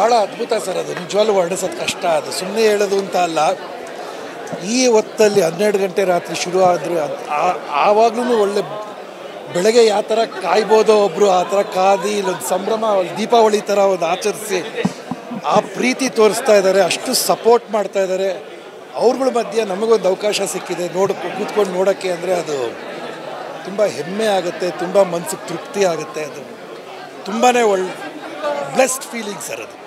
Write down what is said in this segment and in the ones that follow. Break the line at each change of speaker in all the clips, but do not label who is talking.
ಭಾಳ ಅದ್ಭುತ ಸರ್ ಅದು ನಿಜವಾಗ್ಲೂ ವರ್ಣಿಸೋದು ಕಷ್ಟ ಅದು ಸುಮ್ಮನೆ ಹೇಳೋದು ಅಂತ ಅಲ್ಲ ಈ ಹೊತ್ತಲ್ಲಿ ಹನ್ನೆರಡು ಗಂಟೆ ರಾತ್ರಿ ಶುರು ಆದರೆ ಆವಾಗಲೂ ಒಳ್ಳೆ ಬೆಳಗ್ಗೆ ಯಾವ ಥರ ಕಾಯ್ಬೋದೋ ಒಬ್ಬರು ಆ ಥರ ಕಾದಿ ಇಲ್ಲೊಂದು ಸಂಭ್ರಮ ಒಂದು ದೀಪಾವಳಿ ಥರ ಒಂದು ಆಚರಿಸಿ ಆ ಪ್ರೀತಿ ತೋರಿಸ್ತಾ ಇದ್ದಾರೆ ಅಷ್ಟು ಸಪೋರ್ಟ್ ಮಾಡ್ತಾ ಇದ್ದಾರೆ ಅವ್ರಗಳ ಮಧ್ಯೆ ನಮಗೊಂದು ಅವಕಾಶ ಸಿಕ್ಕಿದೆ ನೋಡ್ ಕೂತ್ಕೊಂಡು ನೋಡೋಕ್ಕೆ ಅಂದರೆ ಅದು ತುಂಬ ಹೆಮ್ಮೆ ಆಗುತ್ತೆ ತುಂಬ ಮನಸ್ಸಿಗೆ ತೃಪ್ತಿ ಆಗುತ್ತೆ ಅದು ತುಂಬಾ ಒಳ್ಳೆ ಬ್ಲೆಸ್ಡ್ ಫೀಲಿಂಗ್ ಸರ್ ಅದು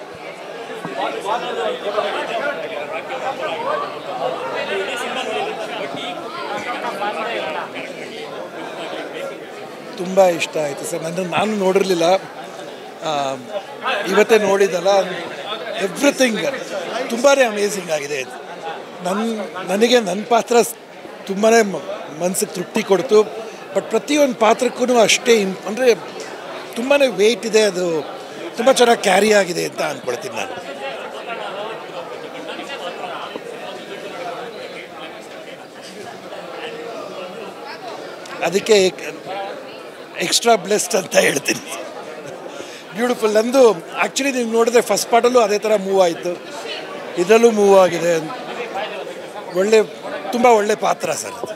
ತುಂಬ ಇಷ್ಟ ಆಯಿತು ಸರ್ ನನ್ನ ನಾನು ನೋಡಿರಲಿಲ್ಲ ಇವತ್ತೇ ನೋಡಿದಲ್ಲ ಎವ್ರಿಥಿಂಗ್ ತುಂಬಾ ಅಮೇಝಿಂಗ್ ಆಗಿದೆ ಇದು ನನ್ನ ನನಗೆ ನನ್ನ ಪಾತ್ರ ತುಂಬಾ ಮನಸ್ಸಿಗೆ ತೃಪ್ತಿ ಕೊಡ್ತು ಬಟ್ ಪ್ರತಿಯೊಂದು ಪಾತ್ರಕ್ಕೂ ಅಷ್ಟೇ ಇನ್ ಅಂದರೆ ತುಂಬಾ ವೆಯ್ಟ್ ಇದೆ ಅದು ತುಂಬ ಚೆನ್ನಾಗಿ ಕ್ಯಾರಿ ಆಗಿದೆ ಅಂತ ಅಂದ್ಕೊಳ್ತೀನಿ ನಾನು ಅದಕ್ಕೆ ಎಕ್ಸ್ಟ್ರಾ ಬ್ಲೆಸ್ಡ್ ಅಂತ ಹೇಳ್ತೀನಿ ಬ್ಯೂಟಿಫುಲ್ ನಂದು ಆ್ಯಕ್ಚುಲಿ ನೀವು ನೋಡಿದ್ರೆ ಫಸ್ಟ್ ಪಾರ್ಟಲ್ಲೂ ಅದೇ ಥರ ಮೂವ್ ಆಯಿತು ಇದರಲ್ಲೂ ಮೂವ್ ಆಗಿದೆ ಒಳ್ಳೆ ತುಂಬ ಒಳ್ಳೆ ಪಾತ್ರ ಸರ್ ಅದು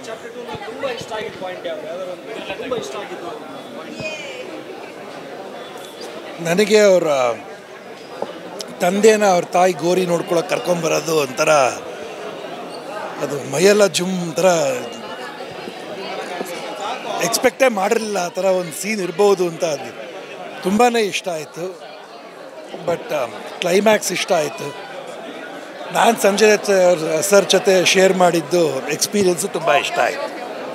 ನನಗೆ ಅವರ ತಂದೆನ ಅವ್ರ ತಾಯಿ ಗೋರಿ ನೋಡ್ಕೊಳಕ್ಕೆ ಕರ್ಕೊಂಬರೋದು ಒಂಥರ ಅದು ಮೈಯೆಲ್ಲ ಜುಮ್ ಥರ ಎಕ್ಸ್ಪೆಕ್ಟೇ ಮಾಡಿರಲಿಲ್ಲ ಆ ಥರ ಒಂದು ಸೀನ್ ಇರ್ಬೋದು ಅಂತ ಅದು ತುಂಬಾ ಇಷ್ಟ ಆಯಿತು ಬಟ್ ಕ್ಲೈಮ್ಯಾಕ್ಸ್ ಇಷ್ಟ ಆಯಿತು ನಾನು ಸಂಜಯ್ ಸರ್ ಜೊತೆ ಶೇರ್ ಮಾಡಿದ್ದು ಎಕ್ಸ್ಪೀರಿಯನ್ಸು ತುಂಬ ಇಷ್ಟ ಆಯಿತು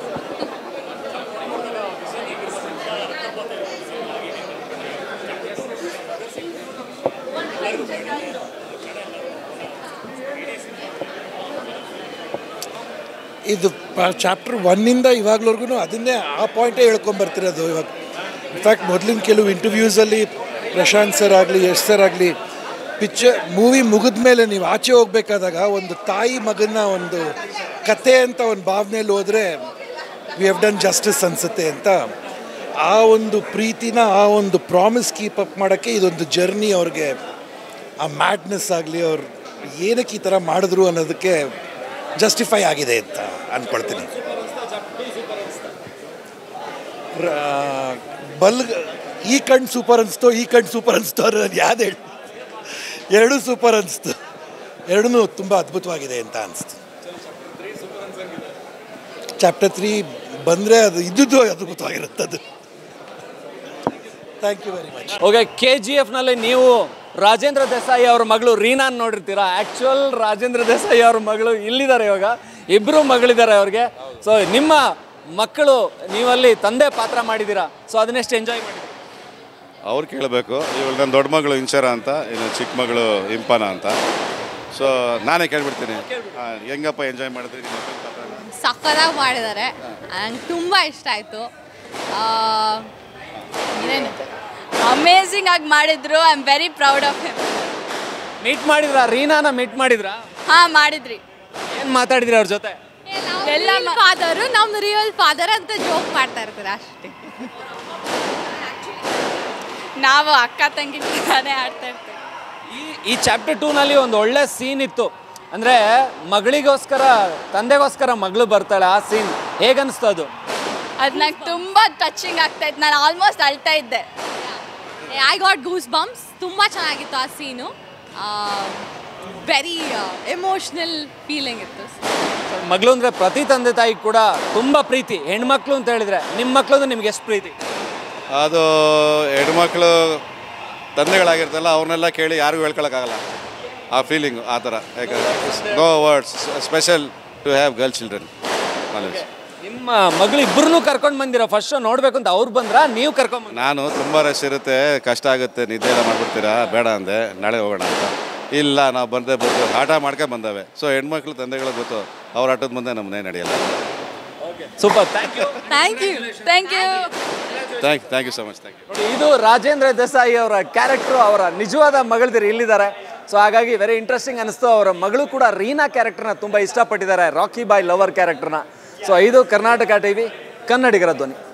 ಇದು ಚಾಪ್ಟರ್ ಒನ್ನಿಂದ ಇವಾಗ್ಲವರೆಗೂ ಅದನ್ನೇ ಆ ಪಾಯಿಂಟೇ ಹೇಳ್ಕೊಂಬರ್ತಿರೋದು ಇವಾಗ ಇನ್ಫ್ಯಾಕ್ಟ್ ಮೊದಲಿನ ಕೆಲವು ಇಂಟರ್ವ್ಯೂಸಲ್ಲಿ ಪ್ರಶಾಂತ್ ಸರ್ ಆಗಲಿ ಯಶ್ ಸರ್ ಆಗಲಿ ಪಿಕ್ಚರ್ ಮೂವಿ ಮುಗಿದ ಮೇಲೆ ನೀವು ಆಚೆ ಹೋಗ್ಬೇಕಾದಾಗ ಒಂದು ತಾಯಿ ಮಗನ ಒಂದು ಕತೆ ಅಂತ ಒಂದು ಭಾವನೆಯಲ್ಲಿ ಹೋದರೆ ವಿ ಹ್ಯಾವ್ ಡನ್ ಜಸ್ಟಿಸ್ ಅನಿಸುತ್ತೆ ಅಂತ ಆ ಒಂದು ಪ್ರೀತಿನ ಆ ಒಂದು ಪ್ರಾಮಿಸ್ ಕೀಪ್ ಅಪ್ ಮಾಡೋಕ್ಕೆ ಇದೊಂದು ಜರ್ನಿ ಅವ್ರಿಗೆ ಆ ಮ್ಯಾಡ್ನೆಸ್ ಆಗಲಿ ಅವ್ರು ಏನಕ್ಕೆ ಈ ಥರ ಮಾಡಿದ್ರು ಅನ್ನೋದಕ್ಕೆ ಜಸ್ಟಿಫೈ ಆಗಿದೆ ಅಂತ ಅಂದ್ಕೊಳ್ತೀನಿ ರ- ಬಲ್ ಈ ಕಣ್ಣು ಸೂಪರ್ ಅನಿಸ್ತು ಈ ಕಣ್ಣು ಸೂಪರ್ ಅನಿಸ್ತು ಅನ್ನೋದು ಯಾವ್ದು ಹೇಳಿ ಎರಡೂ ಸೂಪರ್ ಅನಿಸ್ತು ಎರಡೂ ತುಂಬ ಅದ್ಭುತವಾಗಿದೆ ಅಂತ ಅನಿಸ್ತು ಚಾಪ್ಟರ್ ತ್ರೀ ಬಂದರೆ ಅದು ಇದ್ದುದು ಅದ್ಭುತವಾಗಿರುತ್ತೆ ಅದು thank you very much
okay K G ಎಫ್ನಲ್ಲಿ ನೀವು ರಾಜೇಂದ್ರ ದೇಸಾಯಿ ಅವ್ರ ಮಗಳು ರೀನಾನ್ ನೋಡಿರ್ತೀರಾ ಆ್ಯಕ್ಚುಯಲ್ ರಾಜೇಂದ್ರ ದೇಸಾಯಿ ಅವ್ರ ಮಗಳು ಇಲ್ಲಿದ್ದಾರೆ ಇವಾಗ ಇಬ್ಬರು ಮಗಳಿದ್ದಾರೆ ಅವ್ರಿಗೆ ಸೊ ನಿಮ್ಮ ಮಕ್ಕಳು ನೀವಲ್ಲಿ ತಂದೆ ಪಾತ್ರ ಮಾಡಿದ್ದೀರಾ ಸೊ ಅದನ್ನೆಷ್ಟು ಎಂಜಾಯ್ ಮಾಡಿದ್ದೀರಾ
ಅವ್ರು ಕೇಳಬೇಕು ಇವಳು ನನ್ನ ದೊಡ್ಡ ಮಗಳು ಇಂಚರ ಅಂತ ಇನ್ನು ಚಿಕ್ಕ ಮಗಳು ಇಂಪನ ಅಂತ ಸೊ ನಾನೇ ಕೇಳ್ಬಿಡ್ತೀನಿ ಆ, ಹೆಂಗಪ್ಪ ಎಂಜಾಯ್ ಮಾಡಿದ್ರಿ ನಿಮ್ಮ ಮಕ್ಕಳ ಪಾತ್ರನ?
ಸಕ್ಕದಾಗಿ ಮಾಡಿದ್ದಾರೆ ನಂಗೆ ತುಂಬ ಇಷ್ಟ ಆಯಿತು ಏನೇನು ಅಮೇಝಿಂಗ್ ಆಗಿ ಮಾಡಿದ್ರು I am very proud of him
meet ಮಾಡಿದ್ರಾ ರೀನಾನ ಮೀಟ್ ಮಾಡಿದ್ರಾ
ಹಾಂ ಮಾಡಿದ್ರಿ
ಏನು ಮಾತಾಡಿದ್ರಿ ಅವ್ರ ಜೊತೆ
ಎಲ್ಲ ಫಾದರು ನಮ್ಮ ರಿಯಲ್ ಫಾದರ್ ಅಂತ ಜೋಕ್ ಮಾಡ್ತಾ ಇರ್ತಾರೆ ಅಷ್ಟೇ ನಾವು ಅಕ್ಕ ತಂಗಿ ಥರಾನೇ ಆಡ್ತಾ ಇರ್ತೀವಿ
ಈ ಈ ಚಾಪ್ಟರ್ ಟೂನಲ್ಲಿ ಒಂದು ಒಳ್ಳೆ ಸೀನ್ ಇತ್ತು ಅಂದರೆ ಮಗಳಿಗೋಸ್ಕರ ತಂದೆಗೋಸ್ಕರ ಮಗಳು ಬರ್ತಾಳೆ ಆ ಸೀನ್ ಹೇಗನ್ನಿಸ್ತು ಅದು
ಅದು ನಂಗೆ ತುಂಬ ಟಚಿಂಗ್ ಆಗ್ತಾ ಇತ್ತು ನಾನು ಆಲ್ಮೋಸ್ಟ್ ಅಳ್ತಾ ಇದ್ದೆ
ಐ ಗಾಟ್ ಗೂಸ್ ಬಂಪ್ಸ್ ತುಂಬ ಚೆನ್ನಾಗಿತ್ತು ಆ ಸೀನು ವೆರಿ ಎಮೋಷ್ನಲ್ ಫೀಲಿಂಗ್ ಇತ್ತು
ಮಗಳು ಅಂದರೆ ಪ್ರತಿ ತಂದೆ ತಾಯಿ ಕೂಡ ತುಂಬ ಪ್ರೀತಿ ಹೆಣ್ಮಕ್ಳು ಅಂತ ಹೇಳಿದ್ರೆ ನಿಮ್ಮ ಮಕ್ಳು ಅಂದ್ರೆ ನಿಮ್ಗೆ ಎಷ್ಟು ಪ್ರೀತಿ
ಅದು ಹೆಣ್ಮಕ್ಳು ತಂದೆಗಳಾಗಿರ್ತಲ್ಲ ಅವ್ರನ್ನೆಲ್ಲ ಕೇಳಿ ಯಾರಿಗೂ ಹೇಳ್ಕೊಳಕ್ಕಾಗಲ್ಲ ಆ ಫೀಲಿಂಗು ಆ ಥರ ಯಾಕಂದರೆ no words special to have girl children knowledge
ನಿಮ್ಮ ಮಗಳು ಇಬ್ಬರನ್ನೂ ಕರ್ಕೊಂಡು ಬಂದಿರ ಫಸ್ಟ್ ನೋಡ್ಬೇಕು ಅಂತ ಅವ್ರು ಬಂದ್ರ ನೀವು ಕರ್ಕೊಂಡ್ ಬಂದ್ರ
ನಾನು ತುಂಬ ರಶ್ ಇರುತ್ತೆ ಕಷ್ಟ ಆಗುತ್ತೆ ನಿದ್ದೆ ಎಲ್ಲ ಮಾಡ್ಬಿಡ್ತೀರಾ ಬೇಡ ಅಂದೆ ನಾಳೆ ಹೋಗೋಣ ಅಂತ ಇಲ್ಲ ನಾವು ಬಂದೇ ಬರ್ತೀವಿ ಆಟ ಮಾಡ್ಕೊಂಡು ಬಂದವೆ ಸೊ ಹೆಣ್ಮಕ್ಳು ತಂದೆಗಳಿಗೆ ಗೊತ್ತು ಅವ್ರ ಆಟದ ಮುಂದೆ ನಮ್ಮನ್ನೇ ನಡೆಯಲ್ಲ
super thank you
thank you thank you
thank thank you so much thank you
ನೋಡಿ ಇದು ರಾಜೇಂದ್ರ ದೇಸಾಯಿ ಅವರ ಕ್ಯಾರೆಕ್ಟ್ರು ಅವರ ನಿಜವಾದ ಮಗಳದಿರು ಇಲ್ಲಿದ್ದಾರೆ ಸೊ ಹಾಗಾಗಿ ವೆರಿ ಇಂಟ್ರೆಸ್ಟಿಂಗ್ ಅನಿಸ್ತು ಅವರ ಮಗಳು ಕೂಡ ರೀನಾ ಕ್ಯಾರೆಕ್ಟರ್ನ ತುಂಬ ಇಷ್ಟಪಟ್ಟಿದ್ದಾರೆ ರಾಕಿ ಬಾಯ್ ಲವರ್ ಕ್ಯಾರೆಕ್ಟರ್ನ ಸೊ ಇದು ಕರ್ನಾಟಕ ಟಿವಿ ಕನ್ನಡಿಗರ ಧ್ವನಿ